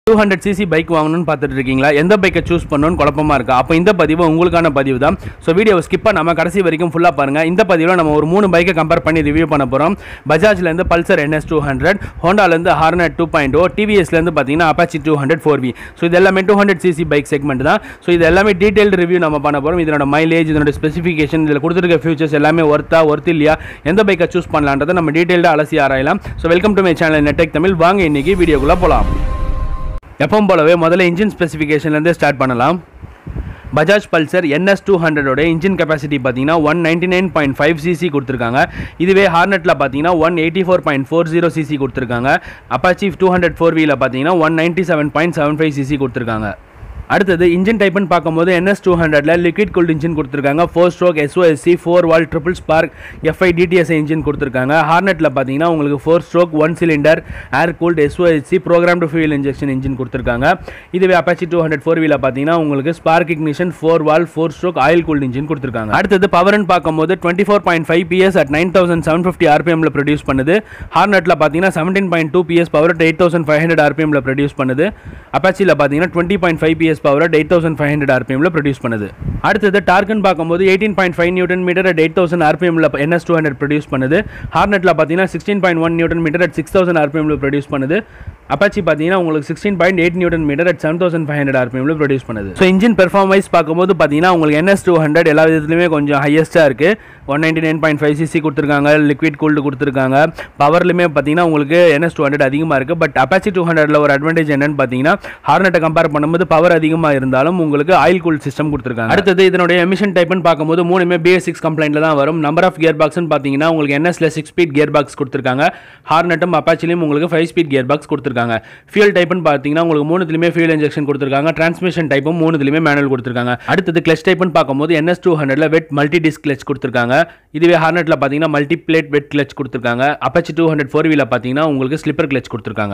two hundred CC bike வாங்கணும்னு பார்த்துட்டு இருக்கீங்களா எந்த பைக்கை சூஸ் பண்ணணும்னு குழப்பமா இருக்கா அப்போ இந்த பதிவு உங்களுக்கான பதிவு தான் ஸோ வீடியோவை ஸ்கிப் பண்ணாம கடைசி வரைக்கும் ஃபுல்லாக பாருங்க இந்த பதிவில் நம்ம ஒரு மூணு பைக்கை கம்பேர் பண்ணி ரிவ்யூ பண்ண போகிறோம் பஜாஜ்லேருந்து பல்சர் என்எஸ் டூ ஹண்ட்ரட் ஹோண்டாலேருந்து ஹார்னட் டூ பாயிண்ட் ஓ டிவிஎஸ்லேருந்து பார்த்தீங்கன்னா Apache two hundred four V so இது எல்லாமே two hundred CC bike segment தான் ஸோ இது எல்லாமே டீடைல்டு ரிவ்யூ நம்ம பண்ண போகிறோம் இதனோட மைலேஜ் இதனோட ஸ்பெசிஃபிகேஷன் இதில் கொடுத்துருக்க ஃபியூச்சர்ஸ் எல்லாமே ஒர்த்தா ஒர்த் இல்லையா எந்த பைக்கை சூஸ் பண்ணலான்றதை நம்ம டீடைல்டாக அலசி ஆராயலாம் so welcome to my channel Nettech Tamil வாங்க இன்னைக்கு வீடியோக்குள்ளே போகலாம் எப்பவும் போலவே முதல்ல இன்ஜின் ஸ்பெசிஃபிகேஷன்லேருந்து ஸ்டார்ட் பண்ணலாம் பஜாஜ் பல்சர் என்எஸ் டூ ஹண்ட்ரடோட இன்ஜின் கெப்பாசிட்டி பார்த்தீங்கன்னா one ninety nine point five CC கொடுத்துருக்காங்க இதுவே ஹார்னெட்டில் பார்த்தீங்கன்னா one eighty four point four zero CC கொடுத்துருக்காங்க அப்பாச்சி டூ ஹண்ட்ரட் ஃபோர் வீல பார்த்தீங்கன்னா one ninety seven point seven five CC கொடுத்துருக்காங்க அடுத்தது இன்ஜின் டைப்னு பார்க்கும்போது என்எஸ் டூ ஹண்ட்ரட்ல லிக்விட் கூல்ட் இன்ஜின் கொடுத்துருக்காங்க four stroke SOSC four valve triple spark FI DTS engine கொடுத்துருக்காங்க ஹார்னெட்டில் பார்த்தீங்கன்னா உங்களுக்கு four stroke one cylinder air cooled SOSC programmed fuel injection engine கொடுத்துருக்காங்க இதுவே அப்பாச்சி டூ ஹண்ட்ரட் ஃபோர் வீல பார்த்தீங்கன்னா உங்களுக்கு spark ignition four valve four stroke oil cooled engine கொடுத்துருக்காங்க அடுத்தது பவர்னு பார்க்கும்போது twenty four point five PS at nine thousand seven fifty ஆர்பிஎம்ல ப்ரொடியூஸ் பண்ணுது ஹார்னெட்டில் பார்த்தீங்கன்னா seventeen point two PS power eight thousand five hundred ஆர்பிஎம்ல ப்ரொடியூஸ் பண்ணுது அப்பாச்சியில் பார்த்தீங்கன்னா twenty point five PS power eight thousand five hundred ஆர்பிஎம்ல ப்ரொடியூஸ் பண்ணுது அடுத்தது டார்க்குன்னு பார்க்கும்போது eighteen point five newton meter at eight thousand ஆர்பிஎம்ல என்எஸ் டூ ஹண்ட்ரட் ப்ரொடியூஸ் பண்ணுது ஹார்னெட்டில் பார்த்தீங்கன்னா sixteen point one newton meter at six thousand ஆர்பிஎம்ல ப்ரொடியூஸ் பண்ணுது அப்பாச்சி பார்த்தீங்கன்னா உங்களுக்கு sixteen point eight newton meter at seven thousand five hundred ஆர்பிஎம்ல produce பண்ணுது ஸோ இன்ஜின் பெர்ஃபார்மைஸ் பார்க்கும்போது பார்த்தீங்கன்னா உங்களுக்கு என்எஸ் டூ ஹண்ட்ரட் எல்லா விதத்துலையுமே கொஞ்சம் ஹையஸ்ட்டாக இருக்குது one ninety nine point five CC கொடுத்துருக்காங்க லிக்விட் கூல்டு கொடுத்துருக்காங்க பவர்லையுமே பார்த்தீங்கன்னா உங்களுக்கு என்எஸ் டூ ஹண்ட்ரட் அதிகமாக இருக்குது பட் அப்பாச்சி டூ ஹண்ட்ரட்ல ஒரு அட்வான்டேஜ் என்னன்னு பார்த்தீங்கன்னா ஹார்னெட்டை கம்பேர் பண்ணும்போது பவர் அதிகமாக இருந்தாலும் உங்களுக்கு ஆயில் கூல் சிஸ்டம் கொடுத்துருக்காங்க அடுத்தது இதனுடைய எமிஷன் டைப்னு பார்க்கும்போது மூணுமே பிஎஸ் சிக்ஸ் கம்ப்ளைண்ட்ல தான் வரும் நம்பர் ஆஃப் கியர் பாக்ஸ்னு பார்த்தீங்கன்னா உங்களுக்கு என்எஸ்ல சிக்ஸ் ஸ்பீட் கியர் பாக்ஸ் கொடுத்துருக்காங்க ஹார்னெட்டும் அப்பாச்சிலையும் உங்களுக்கு ஃபைவ் ஸ்பீட் கியர் பாக்ஸ் கொடுத்துருக்காங்க ஃபியூல் டைப்னு பார்த்தீங்கன்னா உங்களுக்கு மூணுத்துலையுமே ஃபியூல் இன்ஜெக்ஷன் கொடுத்துருக்காங்க டிரான்ஸ்மிஷன் டைப்பும் மூணுத்துலையுமே மேனுவல் கொடுத்துருக்காங்க அடுத்தது கிளச் டைப்னு பார்க்கும்போது என்எஸ் டூ ஹண்ட்ரட்ல வெட் மல்டி டிஸ்க் கிளச் கொடுத்துருக்காங்க இதுவே ஹார்னெட்ல பார்த்தீங்கன்னா மல்டி பிளேட் வெட் கிளச் கொடுத்துருக்காங்க அப்பாச்சி டூ ஹண்ட்ரட் ஃபோர் வீல பார்த்தீங்கன்னா உங்களுக்கு ஸ்லிப்பர் கிளச் கொடுத்துருக்காங்க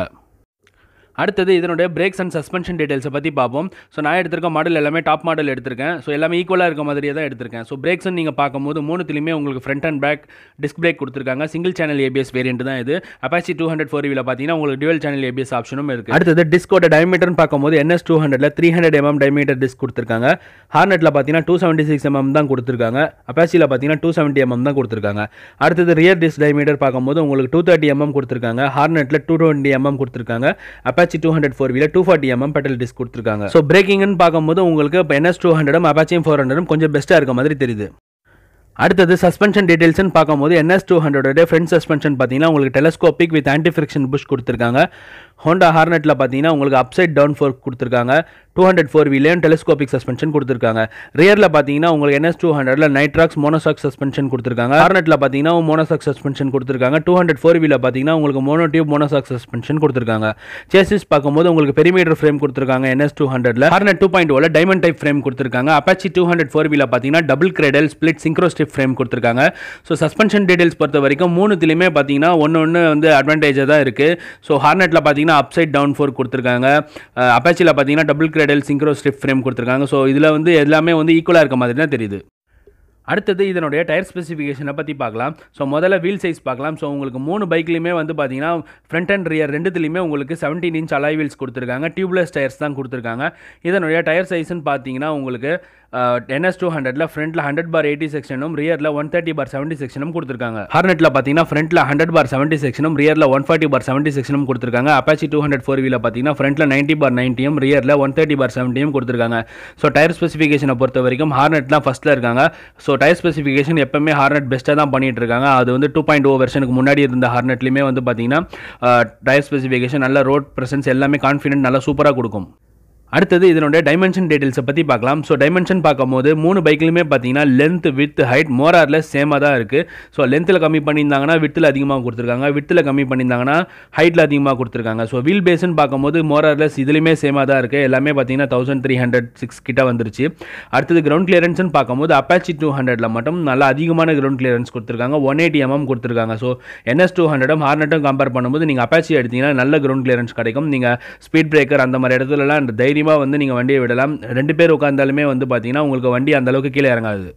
அடுத்தது இதனுடைய பிரேக்ஸ் அண்ட் சஸ்பென்ஷன் டீடைல்ஸை பற்றி பார்ப்போம் ஸோ நான் எடுத்திருக்க மாடல் எல்லாமே டாப் மாடல் எடுத்திருக்கேன் ஸோ எல்லாமே ஈக்குவலாக இருக்க மாதிரியே தான் எடுத்திருக்கேன் ஸோ பிரேக்ஸ் நீங்கள் பார்க்கும்போது மூணுத்துலையுமே உங்களுக்கு front and back disc brake கொடுத்துருக்காங்க சிங்கிள் சேனல் ஏபிஎஸ் வேரியன்ட் தான் இது அப்பாச்சி டூ ஹண்ட்ரட் ஃபோர் வீல பார்த்தீங்கன்னா உங்களுக்கு டுவல் சேனல் ஏபிஎஸ் ஆப்ஷனும் இருக்குது அடுத்தது டிஸ்கோட டைமீட்டர்னு பார்க்கும்போது என்எஸ் டூ ஹண்ட்ரட்ல three hundred MM diameter disc கொடுத்துருக்காங்க ஹார்னெட்டில் பார்த்தீங்கன்னா டூ செவன்ட்டி சிக்ஸ் எம்எம் தான் கொடுத்துருக்காங்க அப்பாச்சியில் பார்த்தீங்கன்னா டூ செவன்ட்டி எம்எம் தான் கொடுத்துருக்காங்க அடுத்தது ரியர் டிஸ்க் டைமீட்டர் பார்க்கும்போது உங்களுக்கு டூ தேர்ட்டி எம்எம் கொடுத்துருக்காங்க ஹார்னெட்டில் டூ டுவெண்ட்டி எம்எம் கொடுத்துருக்காங்க அப்பாச்சி டூ ஹண்ட்ரட் ஃபோர் வீல two forty MM petal disc கொடுத்துருக்காங்க ஸோ பிரேக்கிங்னு பார்க்கும்போது உங்களுக்கு இப்போ என்எஸ் டூ ஹண்ட்ரடும் அப்பாச்சியும் ஃபோர் ஹண்ட்ரடும் கொஞ்சம் பெஸ்ட்டாக இருக்க மாதிரி தெரியுது அடுத்தது சஸ்பென்ஷன் டீடைல்ஸ்னு பார்க்கும்போது என்எஸ் டூ ஹண்ட்ரடோட ஃப்ரண்ட் சஸ்பென்ஷன் பார்த்தீங்கன்னா உங்களுக்கு telescopic with anti friction bush கொடுத்துருக்காங்க ஹோண்டா ஹார்னெட்டில் பார்த்தீங்கன்னா உங்களுக்கு அப்சைட் டவுன் ஃபோர்க் கொடுத்துருக்காங்க டூ ஹண்ட்ரட் ஃபோர் வீலையும் டெலிஸ்கோபிக் சஸ்பென்ஷன் கொடுத்துருக்காங்க ரியரில் பார்த்தீங்கன்னா உங்களுக்கு என்எஸ் டூ ஹண்ட்ரட்ல நைட்ராக்ஸ் மோனோசாக் சஸ்பென்ஷன் கொடுத்துருக்காங்க ஹார்னெட்டில் பார்த்தீங்கன்னா மோனோசாக் சஸ்பென்ஷன் கொடுத்துருக்காங்க டூ ஹண்ட்ரட் ஃபோர் வீல பார்த்தீங்கன்னா உங்களுக்கு மோனோடியூப் மோனோசாக் சஸ்பென்ஷன் கொடுத்துருக்காங்க சேசிஸ் பார்க்கும்போது உங்களுக்கு பெரிமீட்டர் ஃப்ரேம் கொடுத்துருக்காங்க என்எஸ் டூ ஹண்ட்ரட்ல ஹார்னெட் டூ பாயிண்ட் ஓல டைமண்ட் டைப் ஃப்ரேம் கொடுத்துருக்காங்க அப்பாச்சி டூ ஹண்ட்ரட் ஃபோர் வீல பார்த்தீங்கன்னா double cradle split synchro stiff frame கொடுத்துருக்காங்க ஸோ சஸ்பென்ஷன் டீடைல்ஸ் பொறுத்த வரைக்கும் மூணுத்துலையுமே பார்த்தீங்கன்னா ஒன்று ஒன்று வந்து அட்வான்டேஜாக தான் இருக்குது ஸோ ஹார்னெட்டில் பார்த்தீங்கன்னா அப்சைட் டவுன் ஃபோர் கொடுத்துருக்காங்க அப்பாச்சியில் பார்த்தீங்கன்னா double cradle synchro strip frame கொடுத்துருக்காங்க ஸோ இதில் வந்து எல்லாமே வந்து ஈக்குவலாக இருக்க மாதிரி தான் தெரியுது அடுத்தது இதனுடைய டயர் ஸ்பெசிஃபிகேஷனை பற்றி பார்க்கலாம் ஸோ முதல்ல வீல் சைஸ் பார்க்கலாம் ஸோ உங்களுக்கு மூணு பைக்லையுமே வந்து பார்த்தீங்கன்னா ஃப்ரண்ட் அண்ட் ரியர் ரெண்டுத்துலையுமே உங்களுக்கு செவன்டீன் இன்ச் அலாய் வீல்ஸ் கொடுத்துருக்காங்க டியூப்லெஸ் டயர்ஸ் தான் கொடுத்துருக்காங்க இதனுடைய டயர் சைஸ்ன்னு பார்த்தீங்கன்னா உங்களுக்கு என்எஸ் டூ ஹண்ட்ரட்ல ஃப்ரண்ட்ல ஹண்ட்ரட் பார் எயிட்டி செக்ஷனும் ரியரில் ஒன் தேர்ட்டி பார் செவன்ட்டி செக்ஷனும் கொடுத்துருக்காங்க ஹார்னெட்டில் பார்த்தீங்கன்னா ஃப்ரண்ட்ல ஹண்ட்ரட் பார் செவன்ட்டி செக்ஷனும் ரியரில் ஒன் ஃபார்ட்டி பார் செவன்ட்டி செக்ஷனும் கொடுத்துருக்காங்க அப்பாச்சி டூ ஹண்ட்ரட் ஃபோர் வீல பார்த்தீங்கன்னா ஃப்ரண்ட்ல நைன்ட்டி பார் நைன்ட்டியும் ரியரில் ஒன் தேர்ட்டி பார் செவன்ட்டியும் கொடுத்துருக்காங்க ஸோ டயர் ஸ்பெசிஃபிகேஷனை பொறுத்த வரைக்கும் ஹார்னெட் தான் ஃபஸ்ட்டில் இருக்காங்க ஸோ டயர் ஸ்பெசிஃபிகேஷன் எப்பவுமே ஹார்னெட் பெஸ்ட்டாக தான் பண்ணிட்டு இருக்காங்க அது வந்து டூ பாயிண்ட் ஓ வெர்ஷனுக்கு முன்னாடி இருந்த ஹார்னெட்லையுமே வந்து பார்த்தீங்கன்னா டயர் ஸ்பெசிஃபிகேஷன் நல்ல ரோட் ப்ரெசன்ஸ் எல்லாமே கான்ஃபிடென்ட் நல்லா சூப்பராக கொடுக்கும் அடுத்தது இதனுடைய டைமென்ஷன் டீடைல்ஸை பற்றி பார்க்கலாம் ஸோ டைமென்ஷன் பார்க்கும்போது மூணு பைக்லையுமே பார்த்தீங்கன்னா லென்த் வித் ஹைட் மோராரில் சேமாக தான் இருக்குது ஸோ லென்த்தில் கம்மி பண்ணியிருந்தாங்கன்னா வித்தில் அதிகமாக கொடுத்துருக்காங்க வித்தில் கம்மி பண்ணியிருந்தாங்கன்னா ஹைட்டில் அதிகமாக கொடுத்துருக்காங்க ஸோ வீல் பேஸ்ன்னு பார்க்கும்போது மோரார்லெஸ் இதுலையுமே சேமாக தான் இருக்குது எல்லாமே பார்த்தீங்கன்னா தௌசண்ட் த்ரீ ஹண்ட்ரட் சிக்ஸ் கிட்ட வந்துருச்சு அடுத்தது கிரவுண்ட் கிளியரன்ஸ்னு பார்க்கும்போது அப்பாச்சி டூ ஹண்ட்ரட்ல மட்டும் நல்லா அதிகமான கிரவுண்ட் கிளியரன்ஸ் கொடுத்துருக்காங்க ஒன் எயிட்டி எம்எம் கொடுத்துருக்காங்க ஸோ என்எஸ் டூ ஹண்ட்ரடும் ஹார்னட்டும் கம்பேர் பண்ணும்போது நீங்கள் அப்பாச்சி எடுத்தீங்கன்னா நல்ல கிரவுண்ட் கிளியரன்ஸ் கிடைக்கும் நீங்கள் ஸ்பீட் பிரேக்கர் அந்த மாதிரி இடத்துலலாம் அந்த தைரியமாக வந்து நீங்கள் வண்டியை விடலாம் ரெண்டு பேர் உட்காந்தாலுமே வந்து பார்த்தீங்கன்னா உங்களுக்கு வண்டி அந்த அளவுக்கு கீழே இறங்காது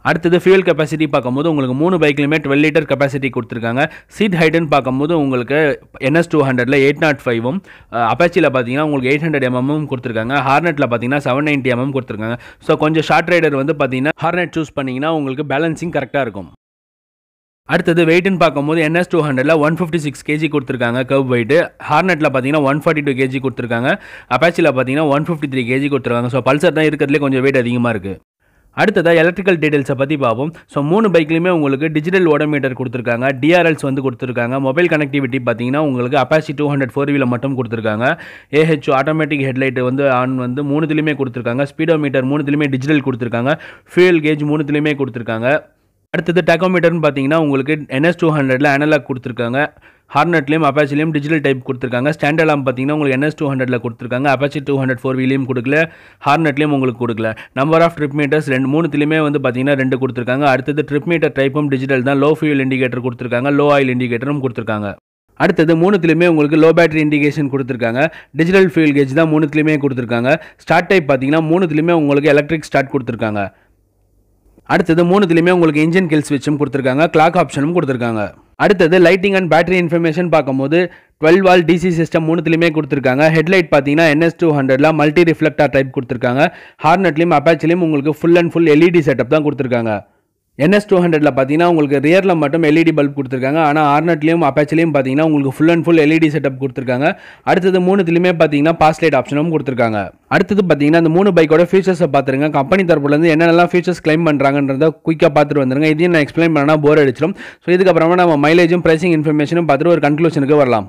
அடுத்தது ஃபியூல் கெப்பாசிட்டி பார்க்கும்போது உங்களுக்கு மூணு பைக்லையுமே டுவெல் லிட்டர் கெப்பாசிட்டி கொடுத்துருக்காங்க சீட் ஹைட்டுன்னு பார்க்கும்போது உங்களுக்கு என்எஸ் டூ ஹண்ட்ரட்ல எயிட் நாட் ஃபைவும் அப்பாச்சியில் பார்த்தீங்கன்னா உங்களுக்கு எயிட் ஹண்ட்ரட் எம்எம்மும் கொடுத்துருக்காங்க ஹார்னெட்டில் பார்த்தீங்கன்னா செவன் நைன்ட்டி எம்எம் கொடுத்துருக்காங்க ஸோ கொஞ்சம் ஷார்ட் ரைடர் வந்து பார்த்தீங்கன்னா ஹார்னெட் சூஸ் பண்ணிங்கன்னா உங்களுக்கு பேலன்சிங் கரெக்டாக இருக்கும் அடுத்தது வெயிட்னு பார்க்கும்போது என்எஸ் டூ ஹண்ட்ரடில் ஒன் ஃபிஃப்டி சிக்ஸ் கேஜி கொடுத்துருக்காங்க கர்வ் வெயிட் ஹார்னெட்டில் பார்த்தீங்கன்னா ஒன் ஃபார்ட்டி டூ கேஜி கொடுத்துருக்காங்க அப்பாச்சியில் பார்த்தீங்கன்னா ஒன் ஃபிஃப்டி த்ரீ கேஜி கொடுத்துருக்காங்க ஸோ பல்சர் தான் இருக்கிறதுலே கொஞ்சம் வெயிட் அதிகமாக இருக்குது அடுத்ததாக எலக்ட்ரிக்கல் டீடைல்ஸை பற்றி பார்ப்போம் ஸோ மூணு பைக்லையுமே உங்களுக்கு டிஜிட்டல் ஓடோமீட்டர் கொடுத்துருக்காங்க டிஆர்எல்ஸ் வந்து கொடுத்துருக்காங்க மொபைல் கனெக்டிவிட்டி பார்த்தீங்கன்னா உங்களுக்கு Apache two hundred four wheeler மட்டும் கொடுத்துருக்காங்க ஏஹெச் ஆட்டோமேட்டிக் ஹெட்லைட் வந்து ஆன் வந்து மூணுத்துலேயுமே கொடுத்துருக்காங்க ஸ்பீடோமீட்டர் மூணுத்துலேயுமே டிஜிட்டல் கொடுத்துருக்காங்க ஃபியூல் கேஜ் மூணுத்துலேயுமே கொடுத்துருக்காங்க அடுத்தது டேக்கோமீட்டர்னு பார்த்தீங்கன்னா உங்களுக்கு என்எஸ் டூ ஹண்ட்ரடில் அனலாக் கொடுத்துருக்காங்க ஹார்னட்லேயும் அப்பாச்சிலையும் டிஜிட்டல் டைப் கொடுத்துருக்காங்க ஸ்டாண்டர்லாம் பார்த்தீங்கன்னா உங்களுக்கு என்எஸ் டூ ஹண்ட்ரடில் கொடுத்துருக்காங்க அப்பாச்சி டூ ஹண்ட்ரட் ஃபோர் வீலையும் கொடுக்கல ஹார்னட்லேயும் உங்களுக்கு கொடுக்கல நம்பர் ஆஃப் ட்ரிப் மீட்டர்ஸ் ரெண்டு மூணுத்துலையுமே வந்து பார்த்தீங்கன்னா ரெண்டு கொடுத்துருக்காங்க அடுத்தது ட்ரிப் மீட்டர் டைப்பும் டிஜிட்டல் தான் லோ ஃபியூல் இண்டிகேட்டர் கொடுத்துருக்காங்க லோ ஆயில் இண்டிகேட்டரும் கொடுத்துருக்காங்க அடுத்தது மூணுத்துலையுமே உங்களுக்கு லோ பேட்டரி இண்டிகேஷன் கொடுத்துருக்காங்க டிஜிட்டல் ஃபியூல் கேஜ் தான் மூணுத்துலையுமே கொடுத்துருக்காங்க ஸ்டார்ட் டைப் பார்த்தீங்கன்னா மூணுத்துலையுமே உங்களுக்கு எலக்ட்ரிக் ஸ்டார்ட் கொடுத்துருக்காங்க அடுத்தது மூணுத்துலையுமே உங்களுக்கு இன்ஜின் கில் ஸ்விட்சும் கொடுத்துருக்காங்க கிளாக் ஆப்ஷனும் கொடுத்துருக்காங்க அடுத்தது லைட்டிங் அண்ட் பேட்டரி இன்ஃபர்மேஷன் பார்க்கும்போது டுவெல் வால் டிசி சிஸ்டம் மூணுத்துலையுமே கொடுத்துருக்காங்க ஹெட்லைட் பார்த்தீங்கன்னா என்எஸ் டூ ஹண்ட்ரட்ல மல்டி ரிஃப்ளெக்டர் டைப் கொடுத்துருக்காங்க ஹார்னட்லையும் அப்பாச்சிலையும் உங்களுக்கு full and full LED setup தான் கொடுத்துருக்காங்க என்எஸ் டூ ஹண்ட்ரட்ல பார்த்தீங்கன்னா உங்களுக்கு ரியரில் மட்டும் எல்இடி பல்ப் கொடுத்துருக்காங்க ஆனால் ஆர்னட்லையும் அப்பாச்சிலையும் பார்த்தீங்கன்னா உங்களுக்கு full and full LED setup கொடுத்துருக்காங்க அடுத்தது மூணுத்துலையுமே பார்த்தீங்கன்னா பாஸ் லைட் ஆப்ஷனும் கொடுத்துருக்காங்க அடுத்தது பார்த்தீங்கன்னா இந்த மூணு பைக்கோட ஃபீச்சர்ஸை பார்த்துருங்க கம்பெனி தரப்புலேருந்து என்னென்னலாம் ஃபீச்சர்ஸ் கிளைம் பண்ணுறாங்கன்றத குயிக்காக பார்த்துட்டு வந்துருங்க இதையும் நான் எக்ஸ்பிளைன் பண்ணனா போர் அடிச்சிடும் ஸோ இதுக்கப்புறமா நம்ம மைலேஜும் ப்ரைசிங் இன்ஃபர்மேஷனும் பார்த்துட்டு ஒரு கன்க்ளூஷனுக்கு வரலாம்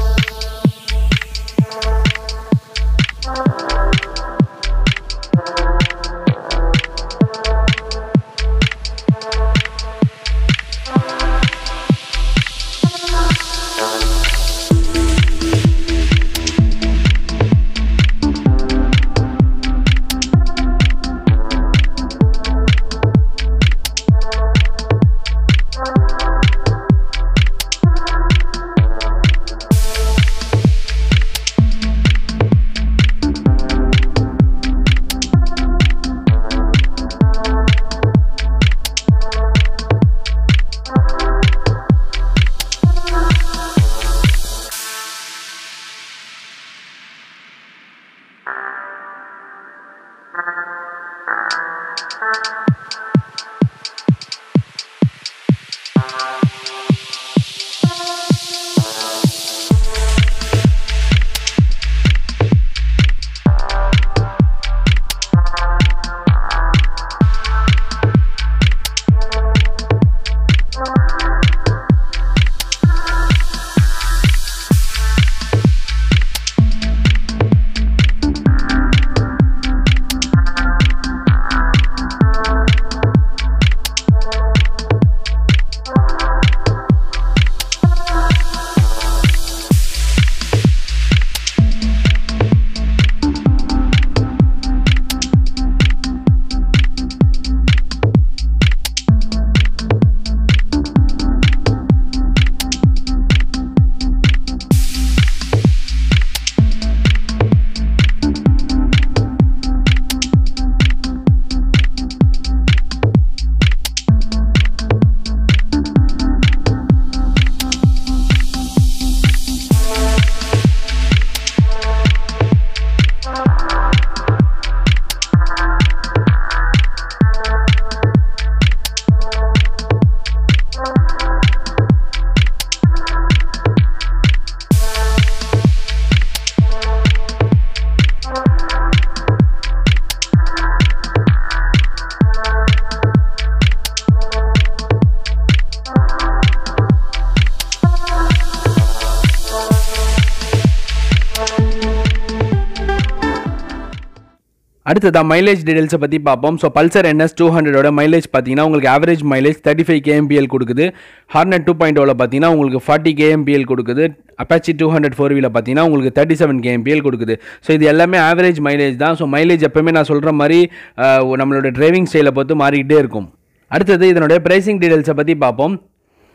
அடுத்ததா மைலேஜ் டீடைல்ஸை பற்றி பார்ப்போம் ஸோ பல்சர் என்எஸ் டூ ஹண்ட்ரடோட மைலேஜ் பார்த்தீங்கன்னா உங்களுக்கு average mileage thirty five KMPL கொடுக்குது ஹார்னட் டூ பாயிண்ட் ஓவில் பார்த்தீங்கன்னா உங்களுக்கு ஃபார்ட்டி கேஎம்பிஎல் கொடுக்குது அப்பாச்சி டூ ஹண்ட்ரட் ஃபோர் வீல பார்த்தீங்கன்னா உங்களுக்கு தேர்ட்டி செவன் கேஎம்பிஎல் கொடுக்குது ஸோ இது எல்லாமே ஆவரேஜ் மைலேஜ் தான் ஸோ மைலேஜ் எப்பவுமே நான் சொல்கிற மாதிரி அஹ், நம்மளோட டிரைவிங் ஸ்டைலை பொறுத்து மாறிக்கிட்டே இருக்கும் அடுத்தது இதனுடைய பிரைசிங் டீடைல்ஸை பற்றி பார்ப்போம்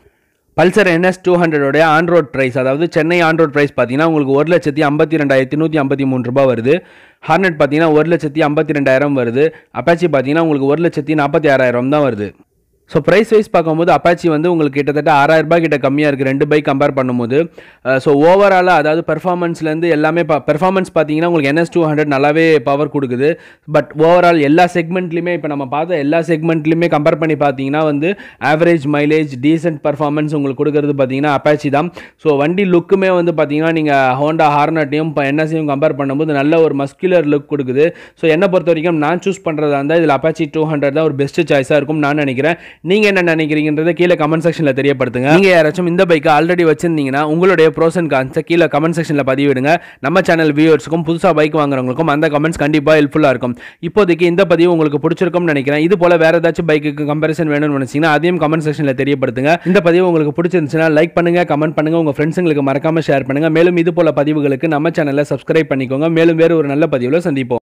பல்சர் என்எஸ் டூ ஹண்ட்ரடோடைய ஆன்ரோட் ப்ரைஸ் அதாவது சென்னை ஆன்ரோட் ப்ரைஸ் பார்த்தீங்கன்னா உங்களுக்கு ஒரு லட்சத்தி ஐம்பத்தி ரெண்டாயிரத்தி நூற்றி ஐம்பத்தி மூணு ரூபாய் வருது ஹார்னட் பார்த்தீங்கன்னா ஒரு லட்சத்தி ஐம்பத்தி ரெண்டாயிரம் வருது அப்பாச்சி பார்த்தீங்கன்னா உங்களுக்கு ஒரு லட்சத்தி நாற்பத்தி ஆறாயிரம் தான் வருது ஸோ ப்ரைஸ் வைஸ் பார்க்கும்போது அப்பாச்சி வந்து உங்களுக்கு கிட்டத்தட்ட ஆறாயிரம் ரூபாய் கிட்ட கம்மியாக இருக்குது ரெண்டு பைக் கம்பேர் பண்ணும்போது ஸோ ஓவராலாக அதாவது பெர்ஃபார்மன்ஸ்லேருந்து எல்லாமே பெர்ஃபார்மன்ஸ் பார்த்தீங்கன்னா உங்களுக்கு என்எஸ் டூ ஹண்ட்ரட் நல்லாவே பவர் கொடுக்குது பட் ஓவரால் எல்லா செக்மெண்ட்லையுமே இப்போ நம்ம பார்த்த எல்லா செக்மெண்ட்லையுமே கம்பேர் பண்ணி பார்த்தீங்கன்னா வந்து ஆவரேஜ் மைலேஜ் டீசென்ட் பர்ஃபார்மன்ஸ் உங்களுக்கு கொடுக்குறது பார்த்தீங்கன்னா அப்பாச்சி தான் ஸோ வண்டி லுக்குமே வந்து பார்த்தீங்கன்னா நீங்கள் ஹோண்டா ஹார்னட்டையும் இப்போ என்எஸ்ஸையும் கம்பேர் பண்ணும்போது நல்ல ஒரு மஸ்குலர் லுக் கொடுக்குது ஸோ என்னை பொறுத்த வரைக்கும் நான் சூஸ் பண்ணுறதா இருந்தால் இதில் அப்பாச்சி டூ ஹண்ட்ரட் தான் ஒரு பெஸ்ட் சாய்ஸாக இருக்கும் நான் நினைக்கிறேன் நீங்கள் என்ன நினைக்கிறீங்கன்றதை கீழே கமெண்ட் செக்ஷனில் தெரியப்படுத்துங்க நீங்கள் யாராச்சும் இந்த பைக்கை ஆல்ரெடி வச்சிருந்தீங்கன்னா உங்களுடைய ப்ரோஸ் அண்ட் கான்ஸை கீழே கமெண்ட் செக்ஷனில் பதிவிடுங்க நம்ம சேனல் வியூவர்ஸுக்கும் புதுசாக பைக் வாங்குறவங்களுக்கும் அந்த கமெண்ட்ஸ் கண்டிப்பாக ஹெல்ப்ஃபுல்லாக இருக்கும் இப்போதைக்கு இந்த பதிவு உங்களுக்கு பிடிச்சிருக்கும்னு நினைக்கிறேன் இது போல வேறு ஏதாச்சும் பைக்குக்கு கம்பேரிசன் வேணும்னு நினச்சிங்கன்னா அதையும் கமெண்ட் செக்ஷனில் தெரியப்படுத்துங்க இந்த பதிவு உங்களுக்கு பிடிச்சிருந்துச்சுன்னா லைக் பண்ணுங்க கமெண்ட் பண்ணுங்க உங்கள் ஃப்ரெண்ட்ஸுங்களுக்கு மறக்காம ஷேர் பண்ணுங்க மேலும் இது போல பதிவுகளுக்கு நம்ம சேனலை சப்ஸ்கிரைப் பண்ணிக்கோங்க மேலும் வேறு ஒரு நல்ல பதிவில் சந்திப்போம்